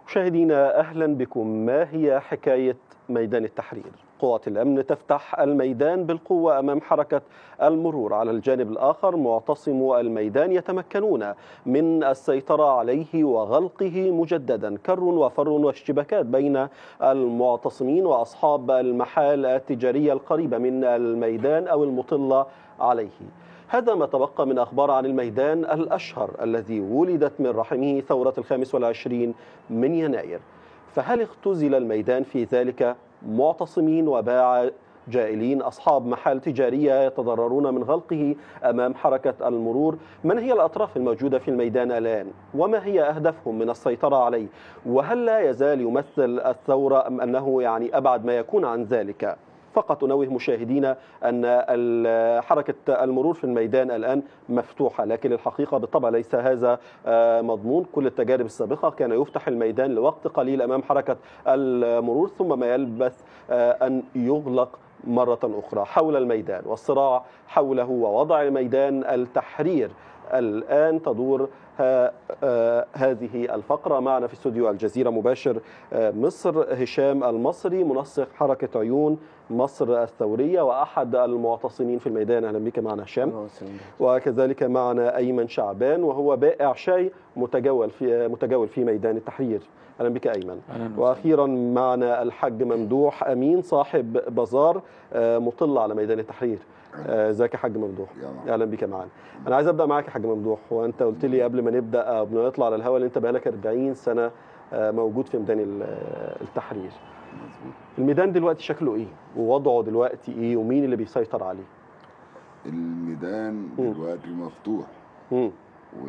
مشاهدينا اهلا بكم ما هي حكايه ميدان التحرير قوات الامن تفتح الميدان بالقوه امام حركه المرور على الجانب الاخر معتصمو الميدان يتمكنون من السيطره عليه وغلقه مجددا كر وفر واشتباكات بين المعتصمين واصحاب المحال التجاريه القريبه من الميدان او المطله عليه هذا ما تبقى من أخبار عن الميدان الأشهر الذي ولدت من رحمه ثورة الخامس والعشرين من يناير فهل اختزل الميدان في ذلك معتصمين وباع جائلين أصحاب محال تجارية يتضررون من غلقه أمام حركة المرور من هي الأطراف الموجودة في الميدان الآن وما هي أهدافهم من السيطرة عليه وهل لا يزال يمثل الثورة أم أنه يعني أبعد ما يكون عن ذلك فقط أنوه مشاهدينا أن حركة المرور في الميدان الآن مفتوحة لكن الحقيقة بالطبع ليس هذا مضمون كل التجارب السابقة كان يفتح الميدان لوقت قليل أمام حركة المرور ثم ما يلبث أن يغلق مرة أخرى حول الميدان والصراع حوله ووضع ميدان التحرير الآن تدور هذه الفقرة معنا في استوديو الجزيرة مباشر مصر هشام المصري منسق حركة عيون مصر الثورية وأحد المعتصمين في الميدان أهلا بك معنا هشام وكذلك معنا أيمن شعبان وهو بائع شاي متجول في متجول في ميدان التحرير اهلا بك ايمن واخيرا معنا الحاج ممدوح امين صاحب بازار مطل على ميدان التحرير ازيك يا حاج ممدوح اهلا بك معانا انا عايز ابدا معاك يا حاج ممدوح وانت قلت لي قبل ما نبدا قبل ما نطلع على الهواء ان انت بقالك 40 سنه موجود في ميدان التحرير الميدان دلوقتي شكله ايه ووضعه دلوقتي ايه ومين اللي بيسيطر عليه الميدان دلوقتي مفتوح م. و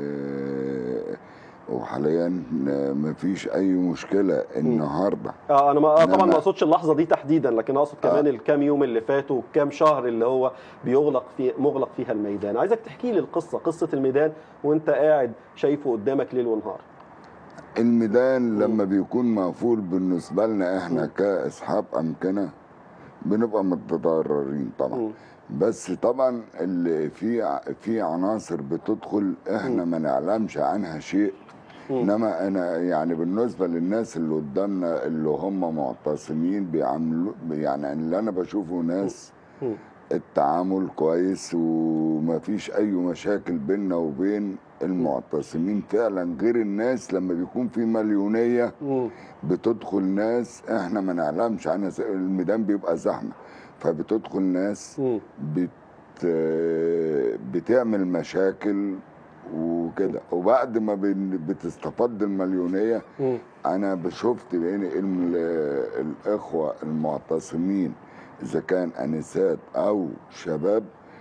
وحاليا ما فيش اي مشكله النهارده اه انا ما طبعا ما اقصدش اللحظه دي تحديدا لكن اقصد كمان آه. الكام يوم اللي فاتوا والكام شهر اللي هو بيغلق في مغلق فيها الميدان عايزك تحكي لي القصه قصه الميدان وانت قاعد شايفه قدامك ليل ونهار الميدان لما بيكون مقفول بالنسبه لنا احنا كاصحاب امكنه بنبقى متضررين طبعا بس طبعا اللي في في عناصر بتدخل احنا ما نعلمش عنها شيء انما انا يعني بالنسبه للناس اللي قدامنا اللي هم معتصمين بيعملوا يعني اللي انا بشوفه ناس التعامل كويس وما فيش اي مشاكل بيننا وبين المعتصمين فعلا غير الناس لما بيكون في مليونيه بتدخل ناس احنا ما نعلمش عنها الميدان بيبقى زحمه فبتدخل ناس بت بتعمل مشاكل وكده وبعد ما بتستفاد المليونيه انا شفت بين الاخوه المعتصمين اذا كان انسات او شباب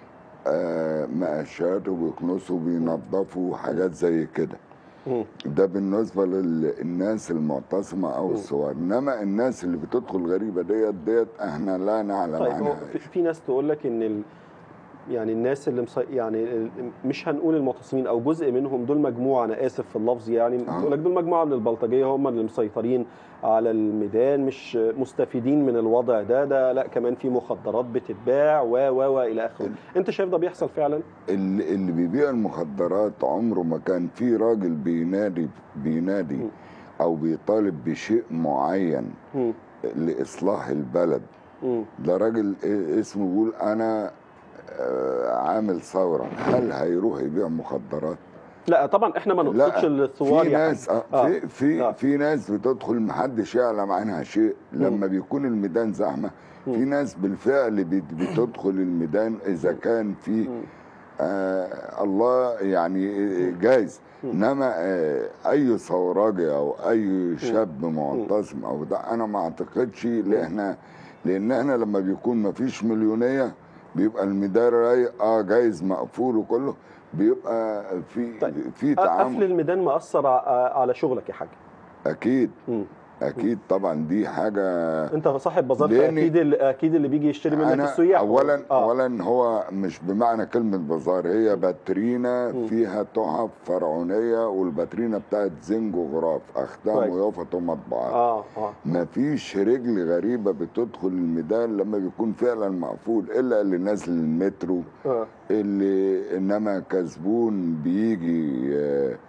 مقاشات وبيكنسوا وبينظفوا حاجات زي كده ده بالنسبه للناس المعتصمه او الصور انما الناس اللي بتدخل غريبه ديت ديت احنا لا نعلم طيب عنها في ناس تقول لك ان ال... يعني الناس اللي مصي... يعني مش هنقول المعتصمين او جزء منهم دول مجموعه انا اسف في اللفظ يعني آه. تقول لك دول مجموعه من البلطجيه هم اللي مسيطرين على الميدان مش مستفيدين من الوضع ده ده لا كمان في مخدرات بتتباع و و و الى اخره انت شايف ده بيحصل فعلا اللي, اللي بيبيع المخدرات عمره ما كان في راجل بينادي بينادي م. او بيطالب بشيء معين م. لاصلاح البلد م. ده راجل اسمه بيقول انا عامل ثوره هل هيروح يبيع مخدرات لا طبعا احنا ما نقصدش الثوار في ناس آه في في آه. في ناس بتدخل محدش يعلم عنها شيء لما م. بيكون الميدان زحمه في ناس بالفعل بتدخل الميدان اذا كان في آه الله يعني جايز انما آه اي ثوراجي او اي شاب معتصم او ده انا ما اعتقدش لان لان احنا لما بيكون ما فيش مليونيه بيبقى الميدان رايق اه جايز مقفول وكله بيبقى في طيب. في تعامل قفل الميدان مأثر على شغلك يا حاج اكيد م. اكيد طبعا دي حاجه انت صاحب بازار اكيد اكيد اللي بيجي يشتري منك السياح اولا آه. اولا هو مش بمعنى كلمه بازار هي باترينا م. فيها تحف فرعونيه والباترينا بتاعت زنج وغراف اختام ويافط ومطبعات آه. آه. مفيش رجل غريبه بتدخل الميدان لما بيكون فعلا مقفول الا اللي نازل المترو آه. اللي انما كزبون بيجي آه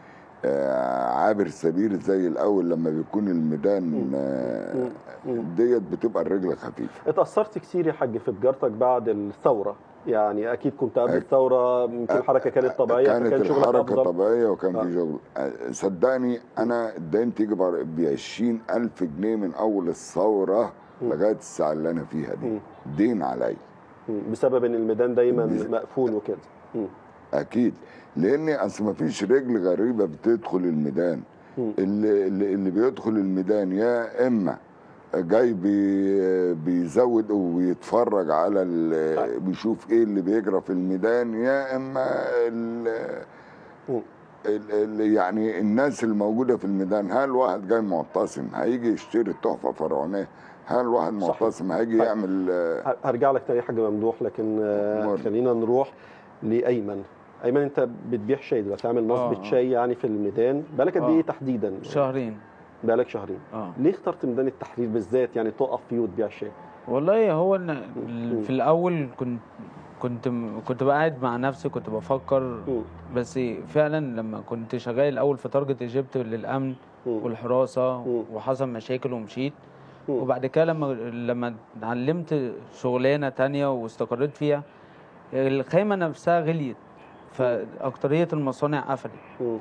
آه، عابر سبيل زي الاول لما بيكون الميدان آه، ديت بتبقى الرجل خفيفه اتأثرت كتير يا حاج في تجارتك بعد الثورة يعني أكيد كنت قبل أك- الثورة يمكن الحركة كانت طبيعية كانت فكان شغلك الحركه أفضل طبيعيه وكان آه. في شغل آه، صدقني انا الدين تيجي ب 20000 جنيه من اول الثوره لغايه الساعه اللي انا فيها دي مم. دين عليا مم. بسبب إن الميدان دايما بس- مقفول وكده مم. اكيد لان اصل ما فيش رجل غريبه بتدخل الميدان مم. اللي, اللي, اللي بيدخل الميدان يا اما جاي بي بيزود ويتفرج على ال- بيشوف ايه اللي بيجرى في الميدان يا اما ال مم. ال ال يعني الناس الموجوده في الميدان هل واحد جاي معتصم هيجي يشتري تحفه فرعونيه هل واحد صحيح. معتصم هيجي طيب. يعمل آه، ه- هرجع لك تاني يا حاج ممدوح لكن آه، أمور. خلينا نروح لأيمن أيمن أنت بتبيع شاي دلوقتي عامل نصبة آه. شاي يعني في الميدان بقالك قد آه. إيه تحديدا؟ شهرين بقالك شهرين اه ليه اخترت ميدان التحرير بالذات يعني تقف فيه وتبيع شاي؟ والله هو إن مم. في الاول كنت كنت كنت قاعد مع نفسي كنت بفكر مم. بس فعلا لما كنت شغال الاول في تارجت ايجيبت للامن مم. والحراسه مم. وحصل مشاكل ومشيت مم. وبعد كده لما لما اتعلمت شغلانه تانية واستقريت فيها الخيمه نفسها غليت فاكتريه المصانع قفلت مم.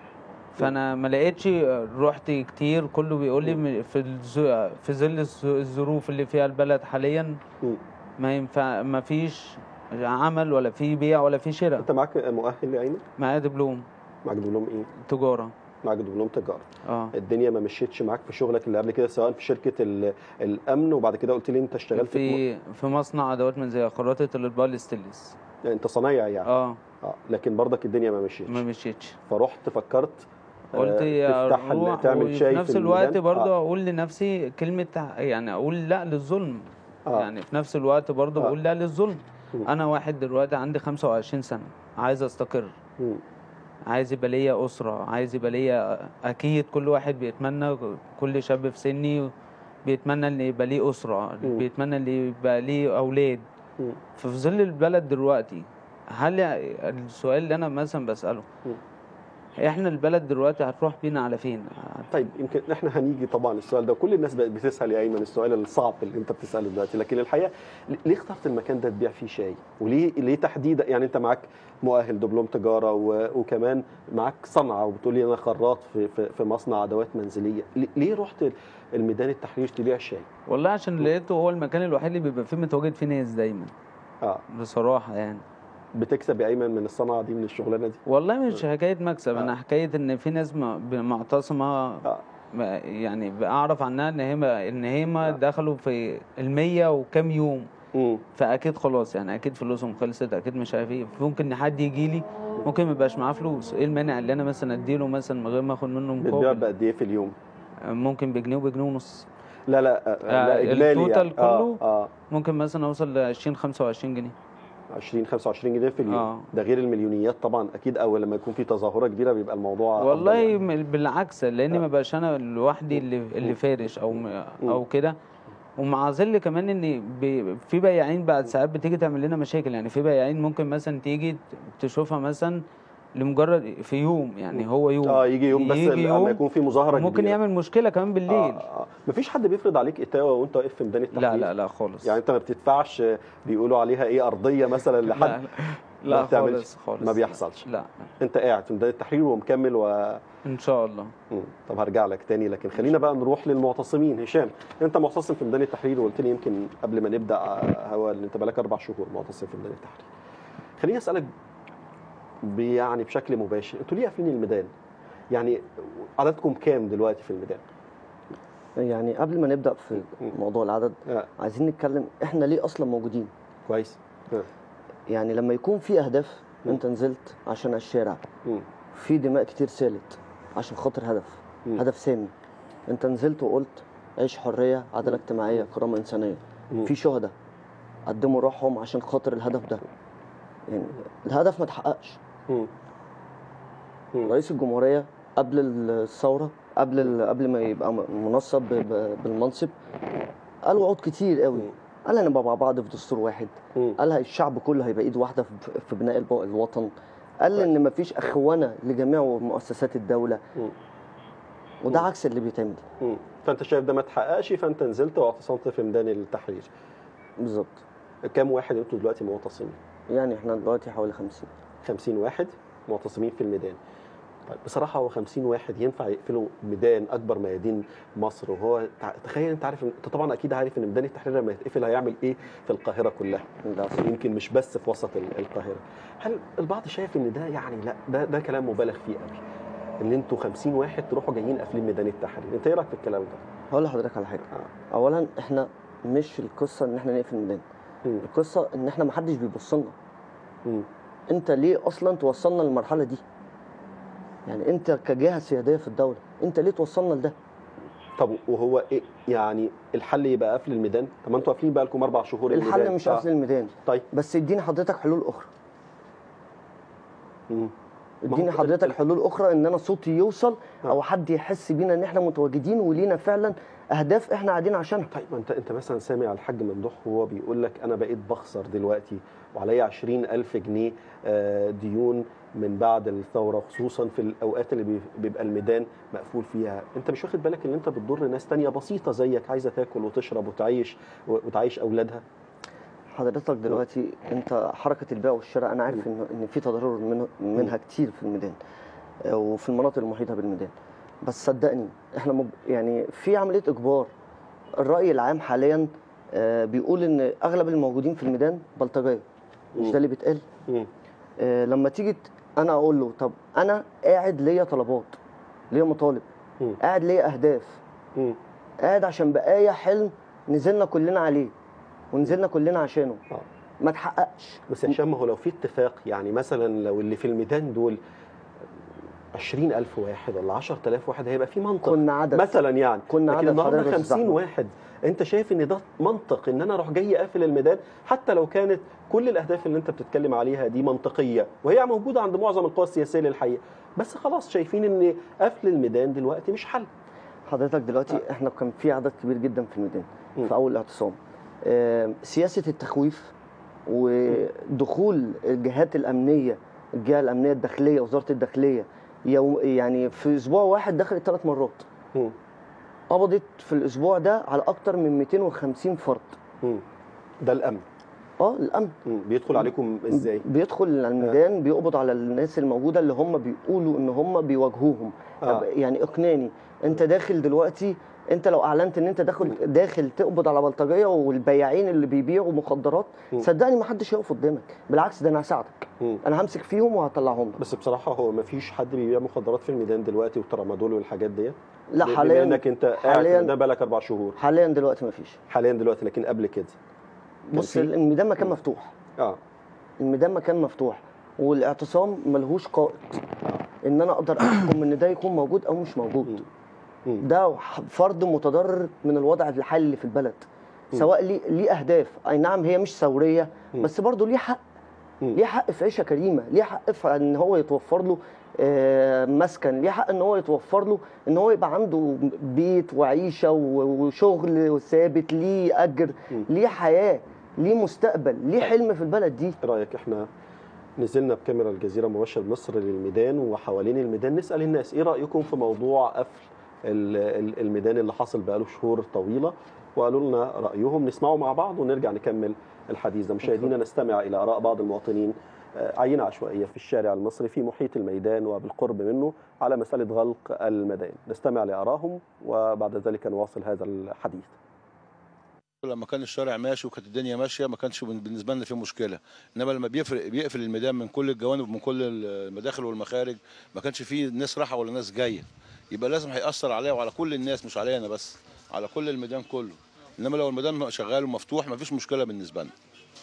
فانا ما لقيتش رحت كتير كله بيقول لي م- في الز- في ظل الظ- الظروف اللي فيها البلد حاليا مم. ما ينفع ما فيش عمل ولا في بيع ولا في شراء أنت معاك مؤهل يا أيمن؟ معايا دبلوم معاك دبلوم إيه؟ تجاره معاك دبلوم تجارة اه الدنيا ما مشيتش معاك في شغلك اللي قبل كده سواء في شركة ال- الأمن وبعد كده قلت لي أنت اشتغلت في في في مصنع ادوات منزليه خراطه الاطباق الستينلس أنت صنايع يعني اه اه لكن برضك الدنيا ما مشيتش ما مشيتش فرحت فكرت آه، قلت تفتح ال- اروح تعمل شاي وفي نفس في الوقت الميدان. برضه آه. اقول لنفسي كلمه يعني اقول لا للظلم آه. يعني في نفس الوقت برضه آه. بقول لا للظلم مم. انا واحد دلوقتي عندي 25 سنه عايز استقر مم. عايز يبقى ليا اسره عايز يبقى ليا اكيد كل واحد بيتمنى كل شاب في سني بيتمنى ان يبقى ليه اسره مم. بيتمنى ان يبقى ليه اولاد مم. ففي ظل البلد دلوقتي هل السؤال اللي انا مثلا بساله مم. احنا البلد دلوقتي هتروح بينا على فين طيب يمكن احنا هنيجي طبعا السؤال ده كل الناس بقت بتسال يا ايمن السؤال الصعب اللي انت بتساله دلوقتي لكن الحقيقه ليه اخترت المكان ده تبيع فيه شاي وليه ليه تحديدا يعني انت معاك مؤهل دبلوم تجاره و... وكمان معاك صنعه وبتقولي انا خراط في في, في مصنع ادوات منزليه ليه- ليه رحت الميدان التحرير تبيع شاي والله عشان لقيته هو المكان الوحيد اللي بيبقى فيه متواجد فيه ناس دايما اه بصراحه يعني بتكسب يا ايمن من الصنعه دي من الشغلانه دي والله مش حكايه مكسب آه. انا حكايه ان في ناس م- ب- معتصمه اه ما- يعني بعرف عنها ان هي ما- ان هي ما آه. دخلوا في المية وكام يوم امم فاكيد خلاص يعني اكيد فلوسهم خلصت اكيد مش عارف ايه ممكن إن حد يجي لي ممكن ما يبقاش معاه فلوس ايه المانع اللي انا مثلا اديله مثلا من غير ما اخد منه بتبيع مقابل بقد ايه في اليوم ممكن بجنيه وبجنيه ونص لا لا آه لا آه، اجمالي التوتال يعني. آه كله؟ اه ممكن مثلا اوصل ل 20 25 جنيه 20 25 جنيه في اليوم آه. ده غير المليونيات طبعا اكيد اول لما يكون في تظاهره كبيره بيبقى الموضوع أفضل والله يعني. م- بالعكس لان ما بقاش انا لوحدي اللي اللي فارش او م- او كده ومع ظل كمان ان بي- في بياعين بعد ساعات بتيجي تعمل لنا مشاكل يعني في بياعين ممكن مثلا تيجي تشوفها مثلا لمجرد في يوم يعني هو يوم اه يجي يوم بس يجي لما يوم يكون في مظاهره ممكن كبيرة. يعمل مشكله كمان بالليل آه آه. مفيش حد بيفرض عليك اتاوه وانت واقف في ميدان التحرير لا لا لا خالص يعني انت ما بتدفعش بيقولوا عليها ايه ارضيه مثلا لا لحد لا, ما لا بتعملش. خالص خالص ما بيحصلش. لا, لا انت قاعد في ميدان التحرير ومكمل و ان شاء الله مم. طب هرجع لك تاني لكن خلينا بقى نروح للمعتصمين هشام انت معتصم في ميدان التحرير وقلت لي يمكن قبل ما نبدا آه، هو اللي انت بقالك اربع شهور معتصم في ميدان التحرير خليني اسالك ب- يعني بشكل مباشر انتوا ليه قافلين الميدان يعني عددكم كام دلوقتي في الميدان يعني قبل ما نبدا في موضوع العدد آه. عايزين نتكلم احنا ليه اصلا موجودين كويس آه. يعني لما يكون في اهداف انت نزلت عشان الشارع مم. في دماء كتير سالت عشان خاطر هدف مم. هدف سامي انت نزلت وقلت عيش حريه عداله اجتماعيه كرامه انسانيه مم. في شهداء قدموا روحهم عشان خاطر الهدف ده يعني الهدف ما اتحققش مم. مم. رئيس الجمهوريه قبل الثوره قبل ال- قبل ما يبقى م- منصب ب- ب- بالمنصب قال وعود كتير قوي مم. قال هنبقى مع بعض في دستور واحد مم. قال الشعب كله هيبقى ايد واحده في- في بناء الب- الوطن قال ان مفيش اخونه لجميع مؤسسات الدوله مم. وده مم. عكس اللي بيتعمل مم. فانت شايف ده ما اتحققش فانت نزلت واعتصمت في ميدان التحرير بالظبط كام واحد انتوا دلوقتي معتصمين يعني احنا دلوقتي حوالي 50 50 واحد معتصمين في الميدان طيب بصراحة هو 50 واحد ينفع يقفلوا ميدان أكبر ميادين مصر وهو تع- تخيل أنت عارف أنت طبعا أكيد عارف إن ميدان التحرير لما يتقفل هيعمل إيه في القاهرة كلها للاسف يمكن مش بس في وسط ال- القاهرة هل البعض شايف إن ده يعني لا ده ده كلام مبالغ فيه قوي إن أنتوا 50 واحد تروحوا جايين قافلين ميدان التحرير أنت إيه رأيك في الكلام ده؟ هقول لحضرتك على حاجه اولا احنا مش القصه ان احنا نقفل الميدان مم. القصه ان احنا محدش بيبص لنا مم. انت ليه اصلا توصلنا للمرحله دي يعني انت كجهه سياديه في الدوله انت ليه توصلنا لده طب وهو إيه يعني الحل يبقى قفل الميدان؟ طب ما أنتوا قافلين بقى لكم أربع شهور الحل الميدان. مش آه. قفل الميدان طيب بس اديني حضرتك حلول اخرى مم. ما هو اديني ال- حضرتك حلول اخرى ان انا صوتي يوصل آه. او حد يحس بينا ان احنا متواجدين ولينا فعلا اهداف احنا قاعدين عشانها طيب ما انت انت مثلا سامع الحاج ممدوح وهو بيقول لك انا بقيت بخسر دلوقتي وعليا 20000 جنيه آه، ديون من بعد الثوره خصوصا في الاوقات اللي بي- بيبقى الميدان مقفول فيها انت مش واخد بالك ان انت بتضر ناس تانية بسيطه زيك عايزه تاكل وتشرب وتعيش وتعيش اولادها حضرتك دلوقتي انت حركه البيع والشراء انا عارف ان ان في تضرر منه منها كتير في الميدان آه، وفي المناطق المحيطه بالميدان بس صدقني احنا مب... يعني في عمليه اجبار الراي العام حاليا آه، بيقول ان اغلب الموجودين في الميدان بلطجيه مش مم. ده اللي بيتقال مم. آه، لما تيجي ت- انا اقول له طب انا قاعد ليا طلبات ليا مطالب مم. قاعد ليا اهداف مم. قاعد عشان بقايا حلم نزلنا كلنا عليه ونزلنا كلنا عشانه آه. ما تحققش بس يا هشام ما هو لو في اتفاق يعني مثلا لو اللي في الميدان دول 20000 واحد ولا 10000 واحد هيبقى في منطق كنا عدد مثلا يعني كنا لكن عدد النهارده حضرتك 50 الزحمة. واحد انت شايف ان ده منطق ان انا اروح جاي قافل الميدان حتى لو كانت كل الاهداف اللي انت بتتكلم عليها دي منطقيه وهي موجوده عند معظم القوى السياسيه للحقيقه بس خلاص شايفين ان قفل الميدان دلوقتي مش حل حضرتك دلوقتي احنا كان في عدد كبير جدا في الميدان مم. في اول الاعتصام آه، سياسه التخويف ودخول الجهات الامنيه الجهه الامنيه الداخليه وزاره الداخليه يوم يعني في اسبوع واحد دخلت ثلاث مرات مم. قبضت في الاسبوع ده على اكتر من 250 فرد مم. ده الامن اه الامن مم. بيدخل عليكم ازاي بيدخل الميدان بيقبض على الناس الموجوده اللي هم بيقولوا ان هم بيواجهوهم آه. طب يعني اقنعني انت داخل دلوقتي انت لو اعلنت ان انت داخل داخل تقبض على بلطجيه والبياعين اللي بيبيعوا مخدرات مم. صدقني ما حدش هيقف قدامك بالعكس ده انا هساعدك مم. انا همسك فيهم وهطلعهم لك بس بصراحه هو ما فيش حد بيبيع مخدرات في الميدان دلوقتي وترامادول والحاجات ديت لا بما حاليا انك انت قاعد في حاليا الميدان بقالك اربع شهور حاليا دلوقتي ما فيش حاليا دلوقتي لكن قبل كده كان بص في؟ الميدان مكان مفتوح اه الميدان مكان مفتوح والاعتصام ملهوش قائد اه ان انا اقدر احكم ان ده يكون موجود او مش موجود مم. ده فرد متضرر من الوضع الحالي اللي في البلد مم. سواء ليه ليه اهداف اي نعم هي مش ثوريه مم. بس برضه ليه حق مم. ليه حق في عيشه كريمه ليه حق في ان هو يتوفر له آه، مسكن ليه حق ان هو يتوفر له ان هو يبقى عنده بيت وعيشه و- وشغل ثابت ليه اجر مم. ليه حياه ليه مستقبل ليه حلم في البلد دي ايه رايك احنا نزلنا بكاميرا الجزيره مباشر مصر للميدان وحوالين الميدان نسال الناس ايه رايكم في موضوع قفل ال- ال- الميدان اللي حصل بقاله شهور طويله وقالوا لنا رايهم نسمعه مع بعض ونرجع نكمل الحديث ده مشاهدينا نستمع الى اراء بعض المواطنين آه، عينه عشوائيه في الشارع المصري في محيط الميدان وبالقرب منه على مساله غلق الميدان نستمع لارائهم وبعد ذلك نواصل هذا الحديث لما كان الشارع ماشي وكانت الدنيا ماشيه ما كانش بالنسبه لنا في مشكله انما لما بيفرق بيقفل الميدان من كل الجوانب ومن كل المداخل والمخارج ما كانش فيه ناس رايحه ولا ناس جايه يبقى لازم هيأثر عليا وعلى كل الناس مش عليا انا بس على كل الميدان كله انما لو الميدان شغال ومفتوح ما فيش مشكله بالنسبه لنا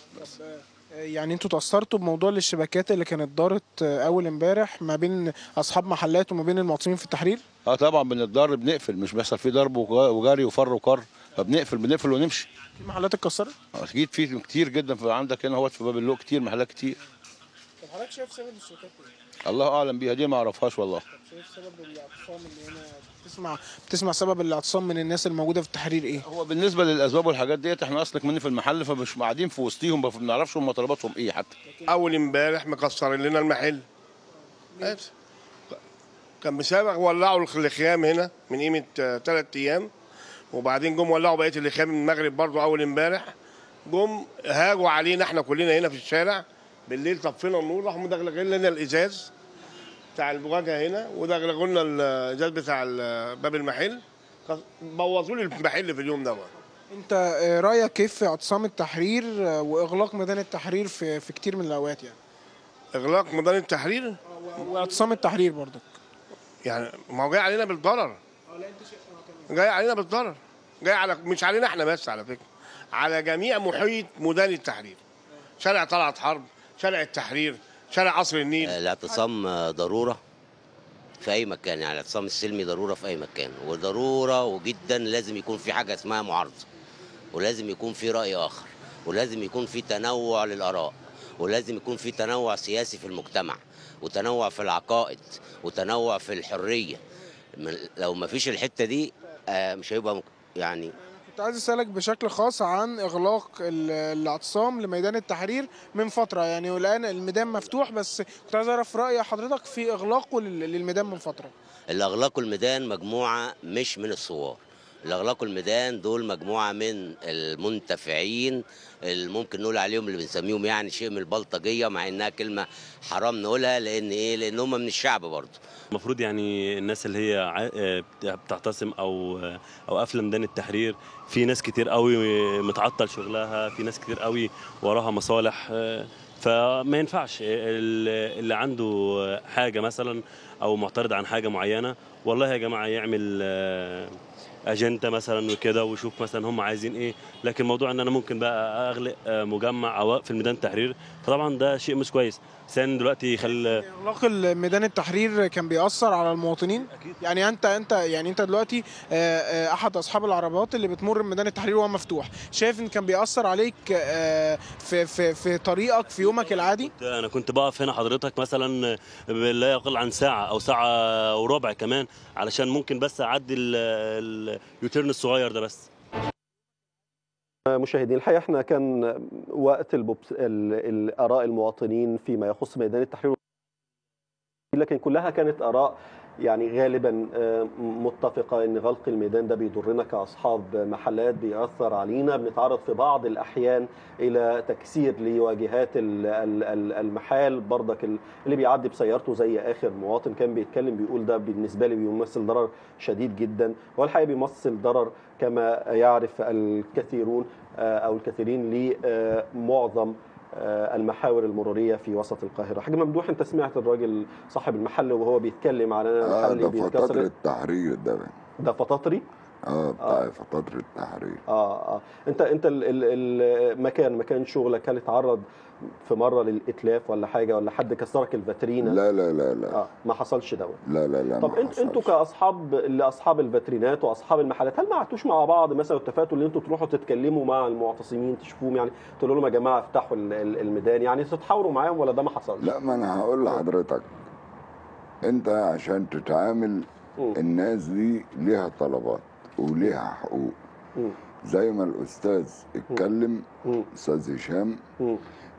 يعني انتوا تأثرتوا بموضوع الاشتباكات اللي كانت دارت اول امبارح ما بين اصحاب محلات وما بين المواطنين في التحرير اه طبعا بنتضرب بنقفل مش بيحصل فيه ضرب وجا- وجري وفر وكر فبنقفل بنقفل ونمشي في محلات اتكسرت اكيد في كتير جدا في عندك هنا اهوت في باب اللوق كتير محلات كتير طب حضرتك شايف سبب الاشتباكات ايه؟ الله اعلم بيها دي ما اعرفهاش والله شايف سبب الاعتصام اللي هنا بتسمع بتسمع سبب الاعتصام من الناس الموجوده في التحرير ايه؟ هو بالنسبه للاسباب والحاجات ديت احنا اصلك مني في المحل فمش قاعدين في وسطيهم ما بنعرفش هم طلباتهم ايه حتى اول امبارح مكسرين لنا المحل بس. كان بسبب ولعوا الخيام هنا من قيمه ثلاث ايام وبعدين جم ولعوا بقيه الخيام من المغرب برضو اول امبارح جم هاجوا علينا احنا كلنا هنا في الشارع بالليل طفينا النور راحوا مدغلغين لنا الازاز بتاع الواجهه هنا ودغلغوا لنا الازاز بتاع ال- باب المحل بوظوا لي المحل في اليوم دوت انت آه، رايك كيف في اعتصام التحرير آه، واغلاق ميدان التحرير في في كتير من الاوقات يعني اغلاق ميدان التحرير واعتصام التحرير برضك يعني ما هو جاي علينا بالضرر جاي علينا بالضرر جاي على مش علينا احنا بس على فكره على جميع محيط ميدان التحرير شارع طلعت حرب شارع التحرير شارع قصر النيل الاعتصام ضرورة في أي مكان يعني الاعتصام السلمي ضرورة في أي مكان وضرورة وجدا لازم يكون في حاجة اسمها معارضة ولازم يكون في رأي آخر ولازم يكون في تنوع للآراء ولازم يكون في تنوع سياسي في المجتمع وتنوع في العقائد وتنوع في الحرية من- لو ما فيش الحتة دي آه، مش هيبقى مك- يعني كنت عايز اسالك بشكل خاص عن اغلاق ال- الاعتصام لميدان التحرير من فتره يعني والان الميدان مفتوح بس كنت عايز اعرف راي حضرتك في اغلاقه لل- للميدان من فتره اللي اغلقوا الميدان مجموعه مش من الثوار اللي اغلقوا الميدان دول مجموعه من المنتفعين اللي ممكن نقول عليهم اللي بنسميهم يعني شيء من البلطجيه مع انها كلمه حرام نقولها لان ايه لان هم من الشعب برضه المفروض يعني الناس اللي هي ع- آه، بتعتصم او آه، او قافله ميدان التحرير في ناس كتير قوي متعطل شغلها في ناس كتير قوي وراها مصالح آه، فما ينفعش ال- اللي عنده حاجه مثلا او معترض عن حاجه معينه والله يا جماعه يعمل آه، اجنده مثلا وكده ويشوف مثلا هم عايزين ايه لكن موضوع ان انا ممكن بقى اغلق آه، مجمع او اقفل ميدان التحرير فطبعا ده شيء مش كويس ثاني دلوقتي خلي اغلاق ميدان التحرير كان بيأثر على المواطنين يعني انت انت يعني انت دلوقتي آه، آه، احد اصحاب العربات اللي بتمر ميدان التحرير وهو مفتوح شايف ان كان بيأثر عليك آه، في في في طريقك في يومك العادي انا كنت بقف هنا حضرتك مثلا لا يقل عن ساعه او ساعه وربع كمان علشان ممكن بس اعدي ال- اليوتيرن الصغير ده بس مشاهدين الحقيقه احنا كان وقت البوبس... ال... الاراء المواطنين فيما يخص ميدان التحرير لكن كلها كانت اراء يعني غالبا آه، متفقه ان غلق الميدان ده بيضرنا كاصحاب محلات بيأثر علينا بنتعرض في بعض الاحيان الى تكسير لواجهات ال- ال- ال- المحال برضك ال- اللي بيعدي بسيارته زي اخر مواطن كان بيتكلم بيقول ده بالنسبه لي بيمثل ضرر شديد جدا والحقيقه بيمثل ضرر كما يعرف الكثيرون آه، او الكثيرين لمعظم آه، المحاور المروريه في وسط القاهره حاج ممدوح انت سمعت الراجل صاحب المحل وهو بيتكلم على اه المحل ده فترة بيتكسر التحرير ده بقى. ده فطاطري اه بتاع فترة التحرير اه اه انت انت ال- ال- المكان مكان شغلك هل اتعرض في مره للاتلاف ولا حاجه ولا حد كسرك الفاترينا لا لا لا لا اه ما حصلش دوت لا لا لا طب ما انت انتوا حصلش. كاصحاب اللي اصحاب الفاترينات واصحاب المحلات هل ما قعدتوش مع بعض مثلا واتفقتوا ان انتوا تروحوا تتكلموا مع المعتصمين تشوفوهم يعني تقولوا لهم يا جماعه افتحوا ال- ال- الميدان يعني تتحاوروا معاهم ولا ده ما حصلش؟ لا ما انا هقول لحضرتك انت عشان تتعامل مم. الناس دي ليها طلبات وليها حقوق مم. زي ما الاستاذ اتكلم مم. استاذ هشام مم.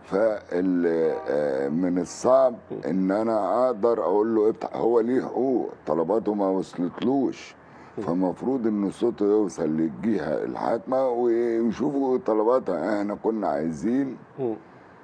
فال آه، من الصعب ان انا اقدر اقول له افتح هو ليه حقوق طلباته ما وصلتلوش فمفروض ان صوته يوصل للجهه الحاكمه ويشوفوا طلباتها احنا كنا عايزين مم.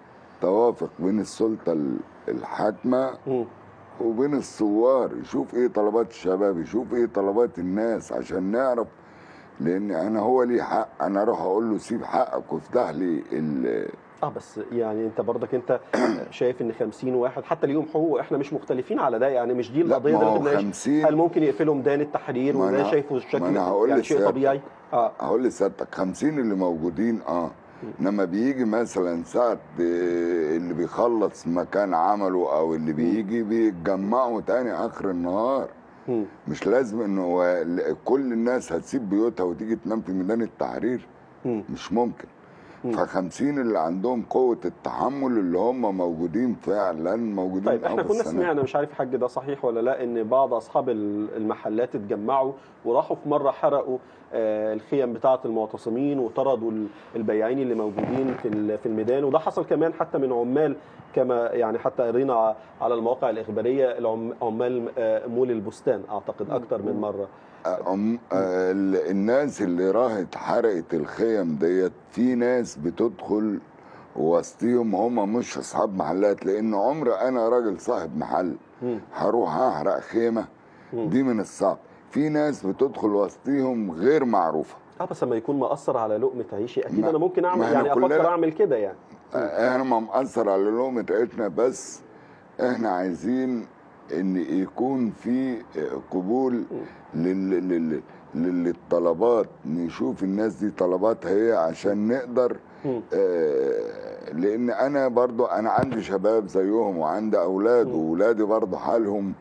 توافق بين السلطه ال- الحاكمه مم. وبين وبين الثوار يشوف ايه طلبات الشباب يشوف ايه طلبات الناس عشان نعرف لان انا هو ليه حق انا اروح اقول له سيب حقك وافتح لي ال- اه بس يعني انت برضك انت شايف ان 50 واحد حتى ليهم حقوق احنا مش مختلفين على ده يعني مش دي لا القضيه ما اللي هو بنناقش 50 هل ممكن يقفلوا ميدان التحرير ما وده أنا- شايفه ما الشكل أنا هقول يعني شيء لسيادتك. طبيعي اه هقول لسيادتك 50 اللي موجودين اه انما بيجي مثلا ساعة آه، اللي بيخلص مكان عمله او اللي بيجي بيتجمعوا تاني اخر النهار مم. مش لازم انه هو كل الناس هتسيب بيوتها وتيجي تنام في ميدان التحرير مم. مش ممكن فخمسين اللي عندهم قوة التحمل اللي هم موجودين فعلا موجودين طيب احنا أول كنا السنة. سمعنا مش عارف حاج ده صحيح ولا لا ان بعض اصحاب ال- المحلات اتجمعوا وراحوا في مره حرقوا آه، الخيم بتاعه المعتصمين وطردوا ال- البياعين اللي موجودين في ال- في الميدان وده حصل كمان حتى من عمال كما يعني حتى قرينا ع- على المواقع الاخباريه العم- عمال آه، مول البستان اعتقد اكتر من مره أم آه، ال- الناس اللي راحت حرقت الخيم ديت في ناس بتدخل وسطيهم هم مش اصحاب محلات لان عمر انا راجل صاحب محل مم. هروح احرق خيمه مم. دي من الصعب في ناس بتدخل وسطيهم غير معروفه اه بس لما يكون مأثر على لقمه عيشي اكيد ما- انا ممكن ما اعمل احنا يعني افكر كلنا- اعمل كده يعني آه، احنا ما مأثر على لقمه عيشنا بس احنا عايزين ان يكون في آه، قبول لل... لل... لل- للطلبات نشوف الناس دي طلباتها ايه عشان نقدر مم. آه، لان انا برضو انا عندي شباب زيهم وعندي اولاد واولادي برضو حالهم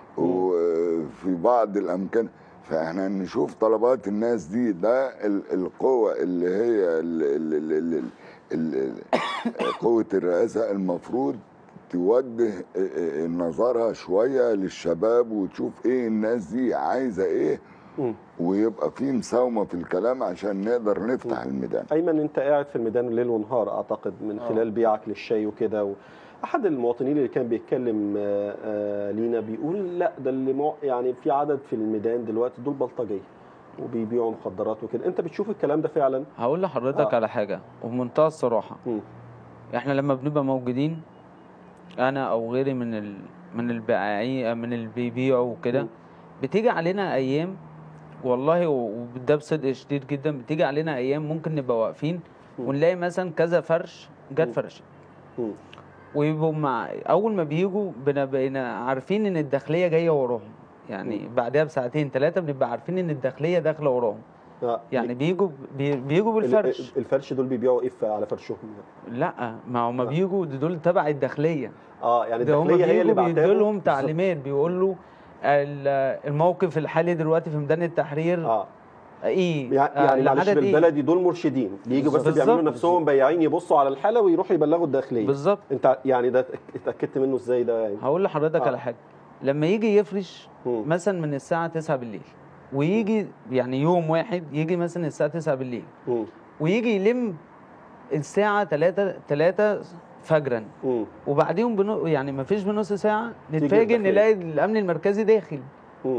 وفي بعض الامكان فاحنا نشوف طلبات الناس دي ده ال- القوة اللي هي ال ال ال ال ال ال قوة الرئاسة المفروض توجه نظرها شوية للشباب وتشوف ايه الناس دي عايزة ايه مم. ويبقى في مساومة في الكلام عشان نقدر نفتح الميدان ايمن انت قاعد في الميدان ليل ونهار اعتقد من آه. خلال بيعك للشاي وكده و... احد المواطنين اللي كان بيتكلم آه، آه، لينا بيقول لا ده اللي مع... يعني في عدد في الميدان دلوقتي دول بلطجيه وبيبيعوا مخدرات وكده انت بتشوف الكلام ده فعلا هقول لحضرتك آه. على حاجه وبمنتهى الصراحه مم. احنا لما بنبقى موجودين انا او غيري من ال... من البائعين من اللي بيبيعوا وكده مم. بتيجي علينا ايام والله و- وده بصدق شديد جدا بتيجي علينا ايام ممكن نبقى واقفين مم. ونلاقي مثلا كذا فرش جت مم. فرشه مم. ويبقوا مع اول ما بيجوا بن- بقينا عارفين ان الداخليه جايه وراهم يعني بعدها بساعتين ثلاثه بنبقى عارفين ان الداخليه داخله وراهم آه، يعني بيجوا بي- بيجوا ال- بالفرش ال- الفرش دول بيبيعوا ايه في- على فرشهم لا ما هم آه. بيجوا دول تبع الداخليه اه يعني ده هم الداخليه هي اللي بيجوا بعتها بيدوا لهم تعليمات بيقول له ال- الموقف الحالي دلوقتي في ميدان التحرير اه ايه يعني آه، يعني معلش العدد إيه؟ بالبلدي دول مرشدين بيجوا بس بالظبط. بيعملوا نفسهم بياعين يبصوا على الحاله ويروحوا يبلغوا الداخليه بالظبط انت يعني ده اتاكدت منه ازاي ده يعني هقول لحضرتك آه. على حاجه لما يجي يفرش مم. مثلا من الساعه 9 بالليل ويجي يعني يوم واحد يجي مثلا الساعه 9 بالليل مم. ويجي يلم الساعه 3 3 فجرا مم. وبعديهم بنو يعني ما فيش بنص ساعه نتفاجئ الداخلية. نلاقي الامن المركزي داخل مم.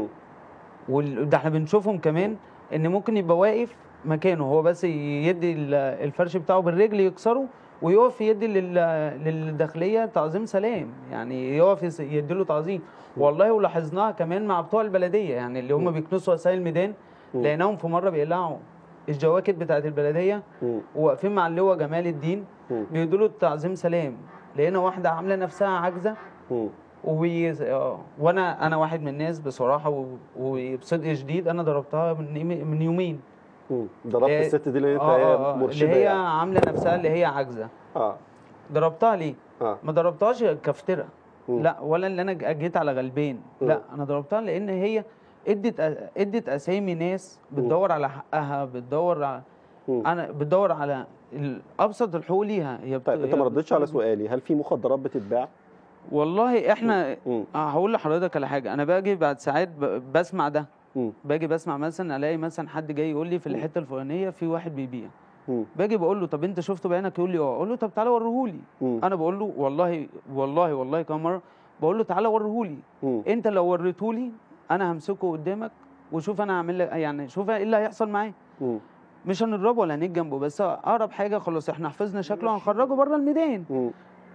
وده احنا بنشوفهم كمان ان ممكن يبقى واقف مكانه هو بس يدي ال- الفرش بتاعه بالرجل يكسره ويقف يدي لل- للداخليه تعظيم سلام يعني يقف يس- يديله تعظيم والله ولاحظناها كمان مع بتوع البلديه يعني اللي هم بيكنسوا وسائل الميدان مم. لقيناهم في مره بيقلعوا الجواكت بتاعت البلديه مم. وواقفين مع اللواء جمال الدين مم. بيدوا له تعظيم سلام لقينا واحده عامله نفسها عاجزه مم. وبي... آه، وانا انا واحد من الناس بصراحه و- وبصدق شديد انا ضربتها من يمي- من يومين مم. ضربت إيه، الست دي اللي انت آه، هي آه، آه، مرشده اللي هي يعني. عامله نفسها اللي هي عاجزه اه ضربتها ليه اه ما ضربتهاش كفتره مم. لا ولا اللي انا ج- جيت على غلبين مم. لا انا ضربتها لان هي ادت أ- ادت اسامي ناس بتدور على حقها بتدور على مم. انا بتدور على ال- ابسط الحقوق ليها هي بت... طيب انت هي ما ردتش على بت- سؤالي هل في مخدرات بتتباع؟ والله احنا مم. آه، هقول لحضرتك على حاجه انا باجي بعد ساعات ب- بسمع ده مم. باجي بسمع مثلا الاقي مثلا حد جاي يقول لي في الحته الفلانيه في واحد بيبيع مم. باجي بقول له طب انت شفته بعينك يقول لي اه اقول له طب تعالى وريهولي مم. انا بقول له والله والله والله كم مره بقول له تعالى وريهولي مم. انت لو وريتهولي انا همسكه قدامك وشوف انا هعمل لك يعني شوف ايه اللي هيحصل معاه مم. مش هنضربه ولا هنيجي جنبه بس اقرب حاجه خلاص احنا حفظنا شكله هنخرجه بره الميدان مم.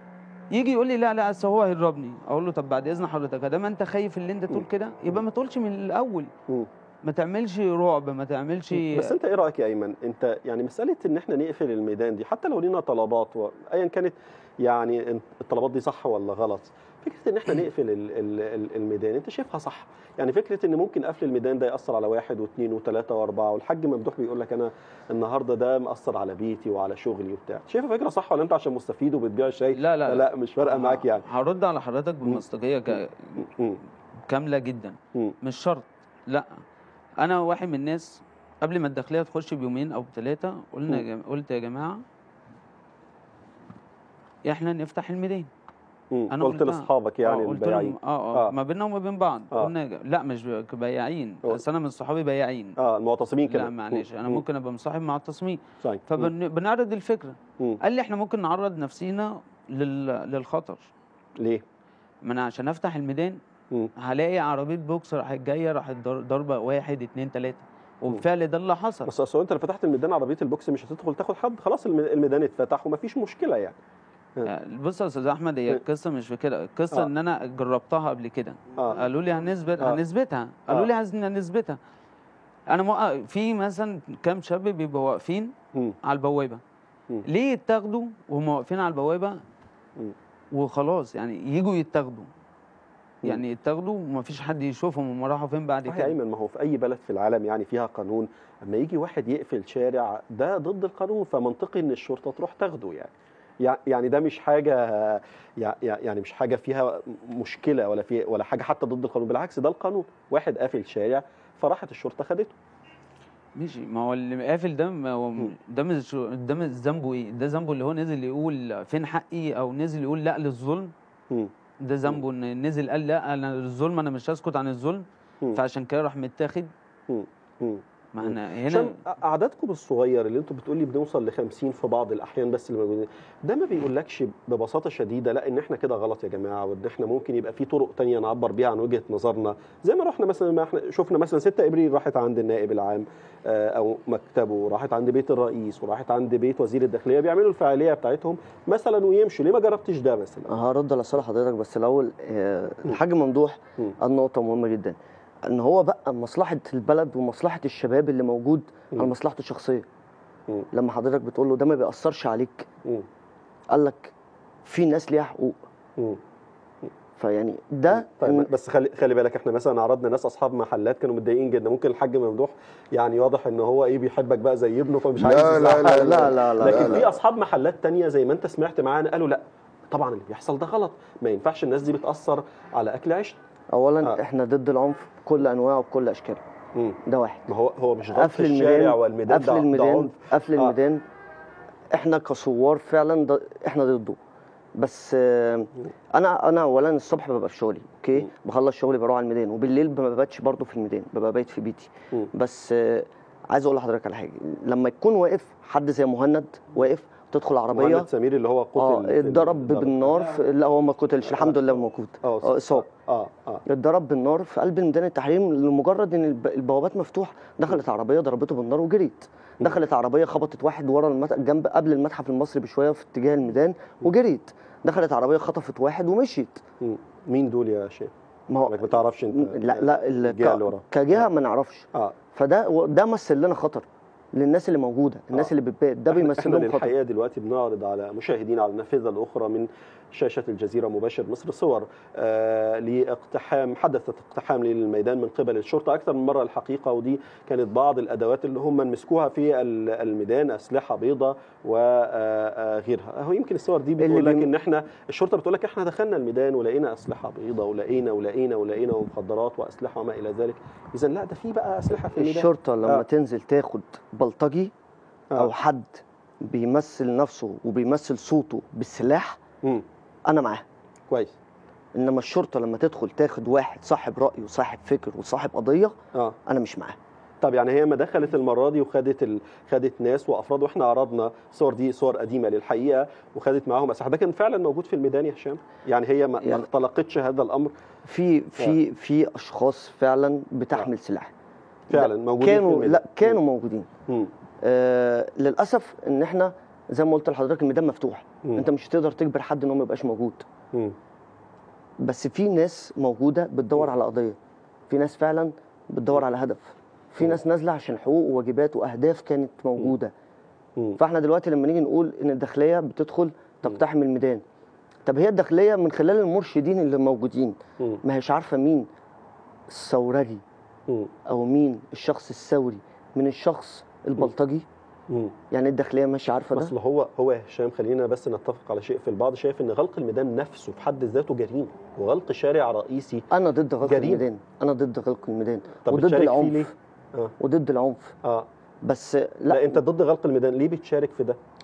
يجي يقول لي لا لا اصل هو هيضربني اقول له طب بعد اذن حضرتك ده ما انت خايف اللي انت تقول كده يبقى ما تقولش من الاول مم. ما تعملش رعب ما تعملش بس انت ايه رايك يا ايمن انت يعني مساله ان احنا نقفل الميدان دي حتى لو لينا طلبات و- ايا كانت يعني ان- الطلبات دي صح ولا غلط فكره ان احنا نقفل ال- ال- ال- الميدان انت شايفها صح يعني فكره ان ممكن قفل الميدان ده ياثر على واحد واثنين وثلاثه واربعه والحاج ممدوح بيقول لك انا النهارده ده مأثر على بيتي وعلى شغلي وبتاع شايفها فكره صح ولا انت عشان مستفيد وبتبيع شاي لا لا لا مش فارقه معاك يعني هرد على حضرتك بمصداقيه ك- مم. كامله جدا مم. مش شرط لا انا واحد من الناس قبل ما الداخليه تخش بيومين او بثلاثه قلنا يا جم... قلت يا جماعه احنا نفتح الميدان مم. أنا قلت قلتها. لاصحابك يعني آه، قلت البياعين لهم اه اه آه. ما بيننا وما بين بعض آه. قلنا لا مش ب- بياعين أوه. بس انا من صحابي بياعين اه المعتصمين كده لا معلش انا مم. ممكن ابقى مصاحب مع التصميم صحيح مم. فبنعرض الفكره مم. قال لي احنا ممكن نعرض نفسينا لل... للخطر ليه؟ ما انا عشان افتح الميدان مم. هلاقي عربيه بوكس راحت جايه راحت ضر- ضربه واحد اتنين تلاته وبالفعل ده اللي حصل بس اصل انت لو فتحت الميدان عربيه البوكس مش هتدخل تاخد حد خلاص الم- الميدان اتفتح ومفيش مشكله يعني بص يا استاذ احمد هي القصه مش في كده القصه آه. ان انا جربتها قبل كده اه قالوا لي هنثبت آه. هنثبتها قالوا آه. لي عايزين نثبتها انا موقف في مثلا كام شاب بيبقوا واقفين مم. على البوابه مم. ليه يتاخدوا وهم واقفين على البوابه مم. وخلاص يعني يجوا يتاخدوا مم. يعني يتاخدوا ومفيش حد يشوفهم هم راحوا فين بعد صحيح يا كده ايمن ما هو في اي بلد في العالم يعني فيها قانون اما يجي واحد يقفل شارع ده ضد القانون فمنطقي ان الشرطه تروح تاخده يعني يع- يعني ده مش حاجه يع- يع- يعني مش حاجه فيها مشكله ولا في ولا حاجه حتى ضد القانون بالعكس ده القانون واحد قافل شارع فراحت الشرطه خدته ماشي ما هو اللي قافل ده ما هو مم. ده مش ده مش ذنبه ايه ده ذنبه اللي هو نزل يقول فين حقي او نزل يقول لا للظلم مم. ده ذنبه ان نزل قال لا انا الظلم انا مش هسكت عن الظلم مم. فعشان كده راح متاخد مم. مم. ما احنا عشان هنا اعدادكم الصغير اللي انتوا بتقولي بنوصل ل 50 في بعض الاحيان بس اللي موجودين ده ما بيقولكش ببساطه شديده لا ان احنا كده غلط يا جماعه وان احنا ممكن يبقى في طرق تانية نعبر بيها عن وجهه نظرنا زي ما رحنا مثلا ما احنا شفنا مثلا 6 ابريل راحت عند النائب العام آه، او مكتبه راحت عند بيت الرئيس وراحت عند بيت وزير الداخليه بيعملوا الفعاليه بتاعتهم مثلا ويمشوا ليه ما جربتش ده مثلا هرد على سؤال حضرتك بس الاول آه، الحاج ممدوح مم. قال نقطه مهمه جدا ان هو بقى مصلحه البلد ومصلحه الشباب اللي موجود على مم. مصلحته الشخصيه مم. لما حضرتك بتقول له ده ما بيأثرش عليك مم. قال لك في ناس ليها حقوق مم. فيعني ده طيب بس خلي خلي بالك احنا مثلا عرضنا ناس اصحاب محلات كانوا متضايقين جدا ممكن الحاج ممدوح يعني واضح ان هو ايه بيحبك بقى زي ابنه فمش لا، عايز لا، يزعل. لا، لا لا لا لكن لا. في اصحاب محلات تانية زي ما انت سمعت معانا قالوا لا طبعا اللي بيحصل ده غلط ما ينفعش الناس دي بتاثر على اكل عيشنا اولا آه. احنا ضد العنف بكل انواعه وبكل اشكاله مم. ده واحد ما هو هو مش ضبط قفل الميدان الشارع والميدان قفل ده, ده الميدان عنف قفل آه. الميدان احنا كثوار فعلا ض- احنا ضده بس آه، انا انا اولا الصبح ببقى في شغلي اوكي مم. بخلص شغلي بروح على الميدان وبالليل ما بباتش برضه في الميدان ببقى بايت في بيتي مم. بس آه، عايز اقول لحضرتك على حاجه لما يكون واقف حد زي مهند واقف تدخل عربيه مهند سمير اللي هو قتل اه في ال- اتضرب بالنار في لا هو ما قتلش الحمد لله موجود اه اه اصابه اه اه اتضرب بالنار في قلب ميدان التحرير لمجرد ان الب- البوابات مفتوحه دخلت عربيه ضربته بالنار وجريت دخلت عربيه خبطت واحد ورا المت... جنب قبل المتحف المصري بشويه في اتجاه الميدان وجريت دخلت عربيه خطفت واحد ومشيت مم. مين دول يا شيخ؟ ما هو انك ما تعرفش انت لا لا ال- الجهه اللي ورا ك... كجهه ما نعرفش اه فده ده مثل لنا خطر للناس اللي موجوده الناس آه. اللي بتبات ده إحنا- بيمثل احنا لهم خطر للحقيقه دلوقتي بنعرض على مشاهدين على النافذه الاخرى من شاشه الجزيره مباشر مصر صور آه لاقتحام حدثت اقتحام للميدان من قبل الشرطه اكثر من مره الحقيقه ودي كانت بعض الادوات اللي هم مسكوها في ال- الميدان اسلحه بيضاء وغيرها هو يمكن الصور دي اللي بتقول لك بيم- ان احنا الشرطه بتقول لك احنا دخلنا الميدان ولقينا اسلحه بيضاء ولقينا ولقينا ولقينا ومخدرات واسلحه وما الى ذلك اذا لا ده في بقى اسلحه في الميدان الشرطه لما آه. تنزل تاخد بلطجي آه. او حد بيمثل نفسه وبيمثل صوته بالسلاح مم. انا معاه كويس انما الشرطه لما تدخل تاخد واحد صاحب راي وصاحب فكر وصاحب قضيه اه انا مش معاه طب يعني هي ما دخلت المره دي وخدت ال... خدت ناس وافراد واحنا عرضنا صور دي صور قديمه للحقيقه وخدت معاهم اسلحه ده كان فعلا موجود في الميدان يا هشام يعني هي ما, ما يعني- اختلقتش هذا الامر في في في اشخاص فعلا بتحمل سلاح فعلا لا، موجودين في كانوا الميدان لا كانوا موجودين مم. آه للاسف ان احنا زي ما قلت لحضرتك الميدان مفتوح مم. انت مش هتقدر تجبر حد ان هو ما يبقاش موجود مم. بس في ناس موجوده بتدور على قضيه في ناس فعلا بتدور على هدف في ناس نازله عشان حقوق وواجبات واهداف كانت موجوده مم. فاحنا دلوقتي لما نيجي نقول ان الداخليه بتدخل تقتحم الميدان طب هي الداخليه من خلال المرشدين اللي موجودين مم. ما هيش عارفه مين الثورجي مم. او مين الشخص الثوري من الشخص البلطجي مم. يعني الداخليه مش عارفه ده اصل هو هو يا هشام خلينا بس نتفق على شيء في البعض شايف ان غلق الميدان نفسه في حد ذاته جريمه وغلق شارع رئيسي انا ضد غلق جريمة. الميدان انا ضد غلق الميدان طب وضد بتشارك فيه ليه؟ العنف اه وضد العنف اه بس لا, لا, انت ضد غلق الميدان ليه بتشارك في ده؟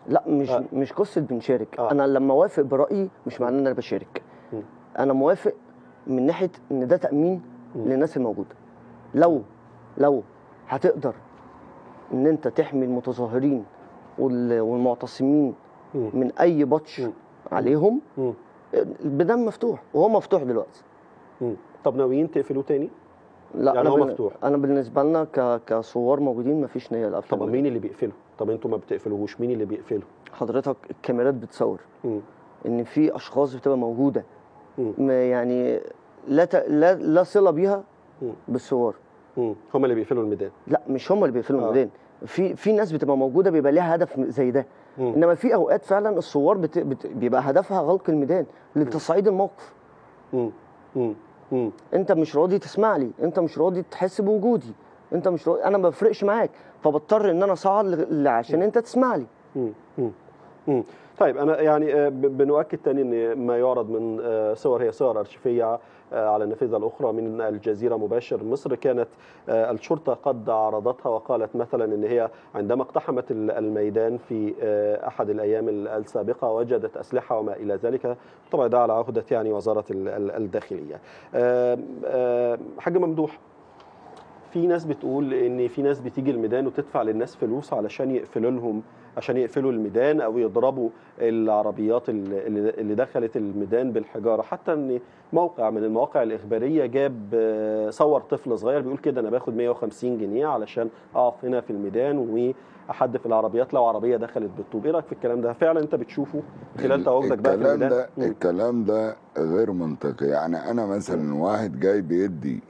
لا مش آه. مش قصه بنشارك آه. انا لما اوافق برايي مش معناه ان انا بشارك مم. انا موافق من ناحيه ان ده تامين للناس الموجوده لو لو هتقدر ان انت تحمي المتظاهرين وال- والمعتصمين مم. من اي بطش مم. عليهم مم. البيدان مفتوح وهو مفتوح دلوقتي مم. طب ناويين تقفلوه تاني؟ لا يعني انا هو بن- مفتوح. انا بالنسبه لنا ك... كصور موجودين مفيش نيه لقفل طب البيدان. مين اللي بيقفله؟ طب انتوا ما بتقفلوهوش مين اللي بيقفله؟ حضرتك الكاميرات بتصور مم. ان في اشخاص بتبقى موجوده مم. ما يعني لا ت... لا لا صله بيها مم. بالصور مم. هم اللي بيقفلوا الميدان لا مش هم اللي بيقفلوا آه. الميدان في في ناس بتبقى موجوده بيبقى ليها هدف زي ده مم. انما في اوقات فعلا الصور بت... بت... بيبقى هدفها غلق الميدان لتصعيد الموقف مم. مم. مم. انت مش راضي تسمع لي انت مش راضي تحس بوجودي انت مش راضي انا ما بفرقش معاك فبضطر ان انا اصعد ل- عشان انت تسمع لي مم. مم. مم. طيب انا يعني آه، ب- بنؤكد تاني ان ما يعرض من آه، صور هي صور ارشيفيه آه، على النافذه الاخرى من الجزيره مباشر مصر كانت آه، الشرطه قد عرضتها وقالت مثلا ان هي عندما اقتحمت ال- الميدان في آه، احد الايام ال- السابقه وجدت اسلحه وما الى ذلك طبعا ده على عهده يعني وزاره ال- ال- الداخليه. آه، آه، حاج ممدوح في ناس بتقول ان في ناس بتيجي الميدان وتدفع للناس فلوس علشان يقفلوا لهم عشان يقفلوا الميدان او يضربوا العربيات اللي اللي دخلت الميدان بالحجاره حتى ان موقع من المواقع الاخباريه جاب آه، صور طفل صغير بيقول كده انا باخد 150 جنيه علشان اقف هنا في الميدان واحدف العربيات لو عربيه دخلت بالطوب ايه رايك في الكلام ده فعلا انت بتشوفه خلال تواجدك بقى في الكلام الميدان ده مم. الكلام ده غير منطقي يعني انا مثلا واحد جاي بيدي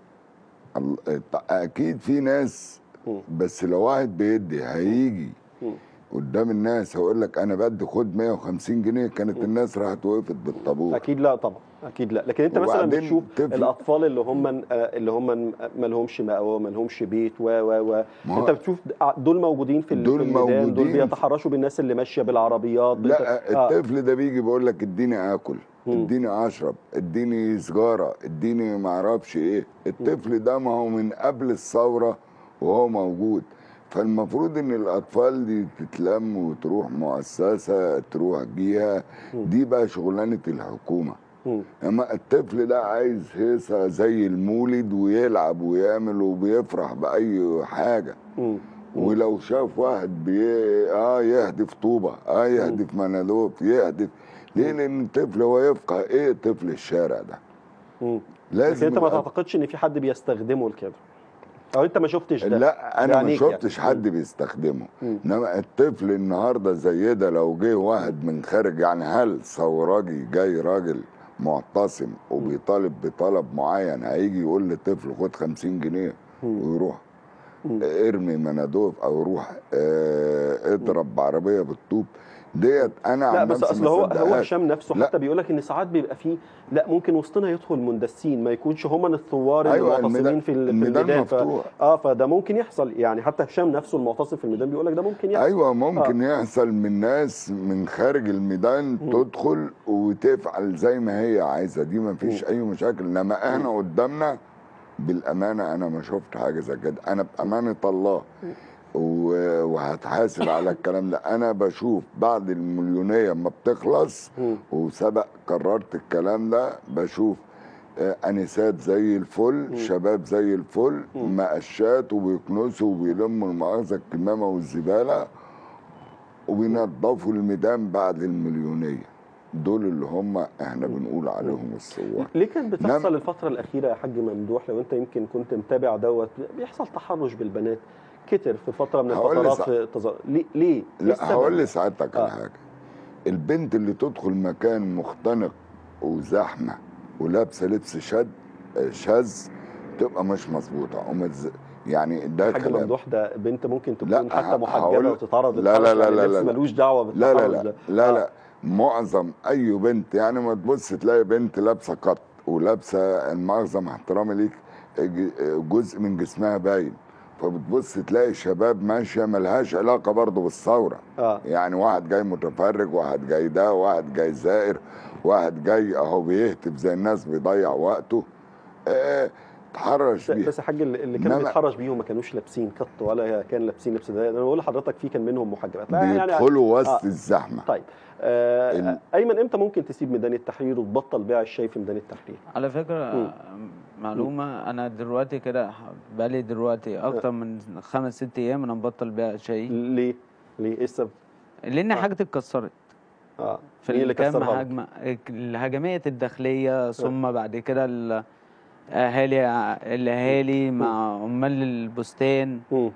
ال- اكيد في ناس مم. بس لو واحد بيدي هيجي مم. قدام الناس هيقول لك انا بدي خد 150 جنيه كانت الناس راحت وقفت بالطابور اكيد لا طبعا اكيد لا لكن انت مثلا وبعدين بتشوف طفل- الاطفال اللي هم آه، اللي هم ما لهمش مأوى ما لهمش بيت و و و ما هو- انت بتشوف دول موجودين في ال- دول في الميدان دول موجودين. بيتحرشوا بالناس اللي ماشيه بالعربيات بت- لا آه. الطفل ده بيجي بيقول لك اديني اكل مم. اديني اشرب اديني سجاره اديني ما اعرفش ايه الطفل ده ما هو من قبل الثوره وهو موجود فالمفروض ان الاطفال دي تتلم وتروح مؤسسه تروح جهه دي بقى شغلانه الحكومه مم. اما الطفل ده عايز هيصه زي المولد ويلعب ويعمل وبيفرح باي حاجه مم. ولو شاف واحد بي... اه يهدف طوبه اه يهدف منادوف يهدف ليه لان الطفل هو يفقه ايه طفل الشارع ده مم. لكن لازم انت ما الأب- تعتقدش ان في حد بيستخدمه لكده او انت ما شفتش ده لا انا ما بعينيك يعني. شفتش حد بيستخدمه مم. انما الطفل النهارده زي ده لو جه واحد من خارج يعني هل ثوراجي جاي راجل معتصم وبيطالب بطلب معين هيجي يقول للطفل خد 50 جنيه ويروح ارمي منادوف او روح آه اضرب بعربيه بالطوب ديت انا لا عن بس نفسي اصل ما هو هو صدقهاش. هشام نفسه لا. حتى بيقول لك ان ساعات بيبقى فيه لا ممكن وسطنا يدخل مندسين ما يكونش هم الثوار أيوة، المعتصمين الميدان- في ال- في الميدان الميدان ف... مفتوح. اه فده ممكن يحصل يعني حتى هشام نفسه المعتصم في الميدان بيقول لك ده ممكن يحصل ايوه ممكن آه. يحصل من ناس من خارج الميدان تدخل وتفعل زي ما هي عايزه دي ما فيش اي مشاكل انما احنا قدامنا بالامانه انا ما شفت حاجه زي كده انا بامانه الله و- وهتحاسب على الكلام ده انا بشوف بعد المليونيه ما بتخلص وسبق قررت الكلام ده بشوف آه، انسات زي الفل شباب زي الفل مقشات وبيكنسوا وبيلموا المؤاخذه الكمامه والزباله وبينظفوا الميدان بعد المليونيه دول اللي هم احنا بنقول عليهم الثوار ليه كانت نعم. بتحصل الفترة الأخيرة يا حاج ممدوح لو أنت يمكن كنت متابع دوت بيحصل تحرش بالبنات كتر في فترة من هقول الفترات لسا- في التظاهر ليه؟ ليه؟ إيه لا السبب؟ هقول لسعادتك آه. على حاجه البنت اللي تدخل مكان مختنق وزحمه ولابسه لبس شد شاذ تبقى مش مظبوطه ومتز... يعني ده حاج كلام ممدوح ده بنت ممكن تكون لا، حتى ه- محجبة هقول- وتتعرض لا، لا، للتحرش، لا، يعني لا، اللبس لا، لا. ملوش دعوة لا لا بالتحرش لا ده. لا آه. لا معظم اي بنت يعني ما تبص تلاقي بنت لابسه قط ولابسه المؤاخذه مع احترامي ليك ج- جزء من جسمها باين فبتبص تلاقي شباب ماشيه ملهاش علاقه برضه بالثوره آه. يعني واحد جاي متفرج واحد جاي ده واحد جاي زائر واحد جاي اهو بيهتف زي الناس بيضيع وقته آه بتحرش بس بيها بس يا حاج اللي اللي كانوا إنما- بيتحرش بيهم ما كانوش لابسين قط ولا كان لابسين لبس ده انا بقول لحضرتك في كان منهم محجبات لا يعني بيدخلوا وسط آه. الزحمه طيب آه ال- ايمن امتى ممكن تسيب ميدان التحرير وتبطل بيع الشاي في ميدان التحرير على فكرة مم. معلومة أنا دلوقتي كده بقالي دلوقتي أكتر من خمس ست أيام أنا مبطل بيع شاي ليه ليه ايه السبب لأن آه. حاجتي اتكسرت اه في مين اللي الكام كسرها لك؟ هجمة الهجمات الداخلية ثم بعد كده الأهالي الأهالي مع عمال البستان مم.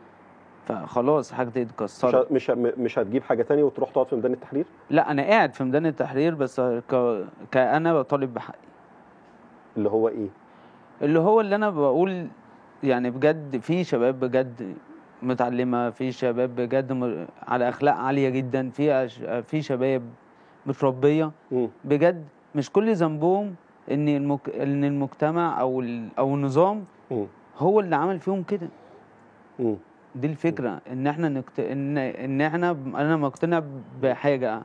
فخلاص حاجتي مش اتكسرت ه- مش ه- مش هتجيب حاجه تانية وتروح تقعد في ميدان التحرير لا أنا قاعد في ميدان التحرير بس ك... كأنا بطالب بحقي اللي هو ايه اللي هو اللي انا بقول يعني بجد في شباب بجد متعلمه في شباب بجد م- على اخلاق عاليه جدا في أش- في شباب متربيه مم. بجد مش كل ذنبهم ان المك... ان المجتمع او ال... او النظام مم. هو اللي عمل فيهم كده مم. دي الفكره ان احنا نكت... ان ان احنا انا مقتنع بحاجه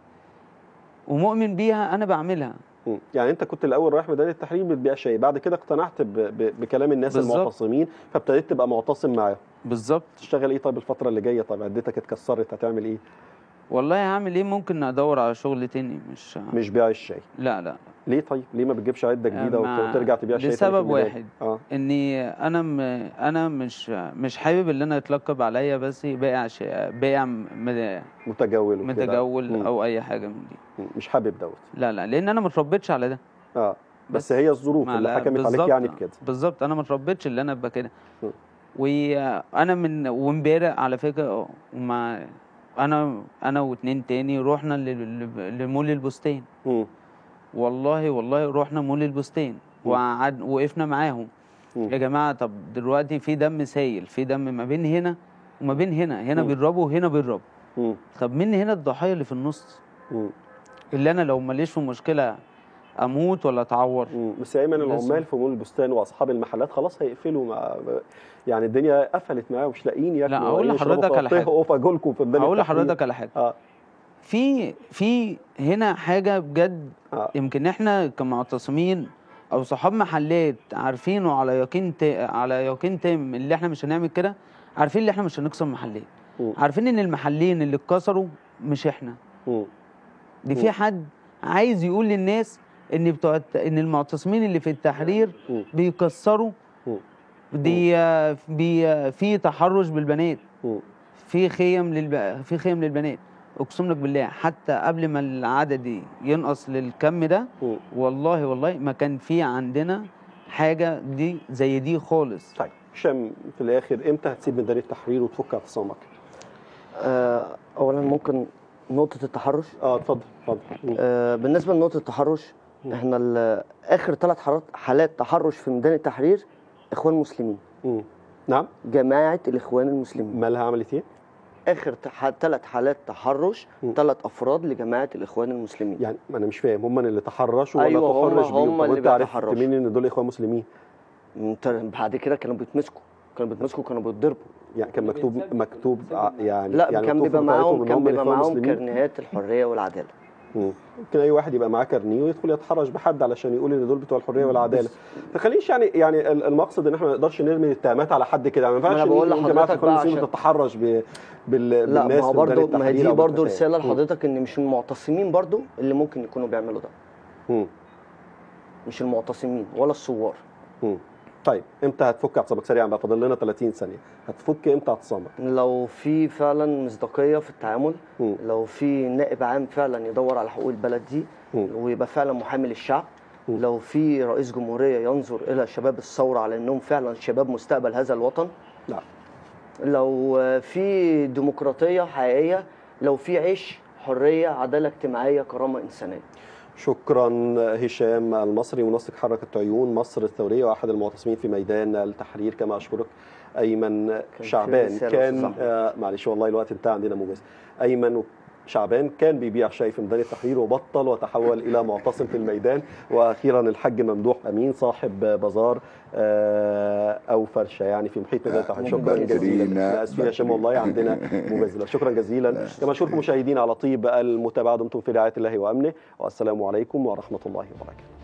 ومؤمن بيها انا بعملها مم. يعني انت كنت الاول رايح ميدان التحرير بتبيع شاي بعد كده اقتنعت ب... ب... بكلام الناس بالظبط. المعتصمين فابتديت تبقى معتصم معاهم بالظبط تشتغل ايه طيب الفتره اللي جايه طيب عدتك اتكسرت هتعمل ايه والله هعمل ايه ممكن ادور على شغل تاني مش مش بيع الشاي لا لا ليه طيب ليه ما بتجيبش عده جديده ما- وترجع تبيع شاي تاني في لسبب الميدان؟ واحد. اه اني انا م... انا مش مش حابب ان انا يتلقب عليا بس بائع ش... بائع م- متجول وكده. متجول مم. او اي حاجه من دي مم. مش حابب دوت لا لا لان انا ما اتربيتش على ده اه بس, بس هي الظروف ما اللي لا، حكمت عليك بالظبط. يعني بكده بالظبط انا ما اتربيتش اللي انا ابقى كده مم. وانا من وامبارح على فكره مع انا انا واتنين تاني رحنا ل- ل- لمول البستان مم. والله والله رحنا مول البستان مم. وقعد وقفنا معاهم مم. يا جماعه طب دلوقتي في دم سايل في دم ما بين هنا وما بين هنا هنا مم. بيضربوا وهنا بيضربوا مم. طب مين هنا الضحايا اللي في النص مم. اللي انا لو ماليش في مشكله اموت ولا اتعور مم. بس يا ايمن لازم. العمال في مول البستان واصحاب المحلات خلاص هيقفلوا مع يعني الدنيا قفلت معاهم مش لاقيين ياكلوا لا، أقول ولا يشربوا، لحضرتك على حاجة. فطهقوا فجولكم في ميدان هقول التحرير. لحضرتك على حاجه اه في في هنا حاجه بجد اه يمكن احنا كمعتصمين او صحاب محلات عارفين وعلى يقين تا... على يقين تام اللي احنا مش هنعمل كده عارفين ان احنا مش هنكسر محلين مم. عارفين ان المحلين اللي اتكسروا مش احنا مم. دي مم. في حد عايز يقول للناس ان بتوع الت- ان المعتصمين اللي في التحرير مم. بيكسروا مم. دي آه، بي آه، في تحرش بالبنات مم. في خيم للب... في خيم للبنات اقسم لك بالله حتى قبل ما العدد ينقص للكم ده مم. والله والله ما كان في عندنا حاجه دي زي دي خالص طيب هشام في الاخر امتى هتسيب ميدان التحرير وتفك اعتصامك؟ آه، اولا ممكن نقطه التحرش اه اتفضل اتفضل مم. آه، بالنسبه لنقطه التحرش احنا ال- اخر ثلاث حالات حالات تحرش في ميدان التحرير اخوان مسلمين مم. نعم جماعه الاخوان المسلمين مالها عملت ايه؟ اخر ثلاث حالات تحرش مم. ثلاث افراد لجماعه الاخوان المسلمين يعني ما انا مش فاهم هم اللي تحرشوا ولا أيوة، هم- تحرش بيهم هم طب اللي انت عرفت بيتحرشوا. منين ان دول اخوان مسلمين؟ انت بعد كده كانوا بيتمسكوا كانوا بيتمسكوا كانوا بيتضربوا يعني كان مكتوب مكتوب ع- يعني لا يعني كان مكتوب في بيبقى بطاقتهم معاهم إن كان هم بيبقى الإخوان معاهم المسلمين؟ كرنيهات الحريه والعداله مم. ممكن اي واحد يبقى معاه كارنيه ويدخل يتحرش بحد علشان يقول ان دول بتوع الحريه والعداله ما تخليش يعني يعني ال- المقصد ان احنا ما نقدرش نرمي الاتهامات على حد كده ما ما ينفعش أنا بقول نقول جماعه لحضرتك الاخوان بقى المسلمين عشان- بتتحرش ب... بال... لا بالناس ما هو في ميدان برضه ما هي التحرير دي أو برضه بالكتائب. رساله مم. لحضرتك ان مش المعتصمين برضه اللي ممكن يكونوا بيعملوا ده مم. مش المعتصمين ولا الثوار مم. طيب امتى هتفك اعتصامك سريعا بقى فاضل لنا 30 ثانيه هتفك امتى اعتصامك لو في فعلا مصداقيه في التعامل مم. لو في نائب عام فعلا يدور على حقوق البلد دي مم. ويبقى فعلا محامي للشعب مم. لو في رئيس جمهوريه ينظر الى شباب الثوره على انهم فعلا شباب مستقبل هذا الوطن لا لو في ديمقراطيه حقيقيه لو في عيش حريه عداله اجتماعيه كرامه انسانيه شكرا هشام المصري منسق حركه عيون مصر الثوريه واحد المعتصمين في ميدان التحرير كما اشكرك ايمن في شعبان رسالة كان أستاذ أحمد. آه معلش والله الوقت انتهى عندنا موجز ايمن شعبان كان بيبيع شاي في ميدان التحرير وبطل وتحول الى معتصم في الميدان واخيرا الحاج ممدوح امين صاحب بازار آه او فرشه يعني في محيط ميدان التحرير شكرا بكرينا، جزيلا احنا اسفين يا هشام والله عندنا موجز شكرا جزيلا كما اشكركم مشاهدينا على طيب المتابعه دمتم في رعايه الله وامنه والسلام عليكم ورحمه الله وبركاته